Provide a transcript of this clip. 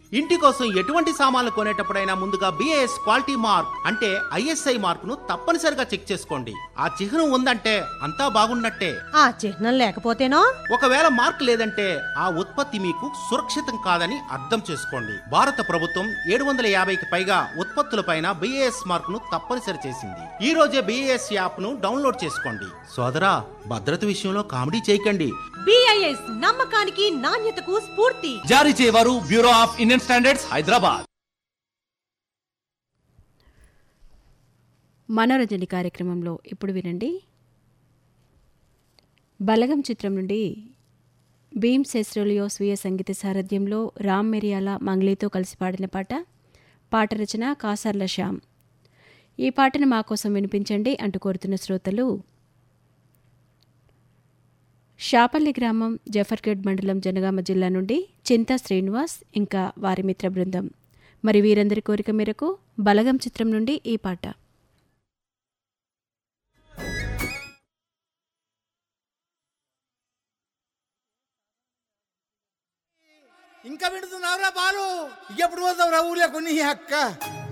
ఇంటి కోసం ఎటువంటి సామాన్లు కొనేటప్పుడైనా ముందుగా బిఏఎస్ క్వాలిటీ మార్క్ అంటే ఐఎస్ఐ మార్కును తప్పనిసరిగా చెక్ చేసుకోండి ఆ చిహ్నం ఉందంటే అంతా బాగున్నట్టే ఆ చిహ్నం లేకపోతేనో ఒకవేళ మార్క్ లేదంటే ఆ ఉత్పత్తి మీకు సురక్షితం కాదని అర్థం చేసుకోండి భారత ప్రభుత్వం ఏడు వందల యాభైకి పైగా ఉత్పత్తులపైన బిఏఎస్ మార్క్ ను తప్పనిసరి చేసింది ఈ రోజే బిఏఎస్ యాప్ ను డౌన్లోడ్ చేసుకోండి సోదరా భద్రత విషయంలో కామెడీ చేయకండి బిఐఎస్ నమ్మకానికి నాణ్యతకు స్ఫూర్తి జారీ చేయవారు Bureau of Indian Standards Hyderabad మనోరంజని కార్యక్రమంలో ఇప్పుడు వినండి బలగం చిత్రం నుండి భీమ్ సెస్రోలియో స్వీయ సంగీత సారథ్యంలో రామ్ మెరియాల మంగ్లీతో కలిసి పాడిన పాట పాట రచన కాసర్ల శ్యామ్ ఈ పాటను మా కోసం వినిపించండి అంటూ కోరుతున్న శ్రోతలు షాపల్లి గ్రామం జఫర్గఢ్ మండలం జనగామ జిల్లా నుండి చింతా శ్రీనివాస్ ఇంకా వారి మిత్ర బృందం మరి వీరందరి కోరిక మేరకు బలగం చిత్రం నుండి ఈ పాట ఇంకా వింటున్నావురా బాలు ఎప్పుడు పోతావురా ఊర్లో కొన్ని అక్క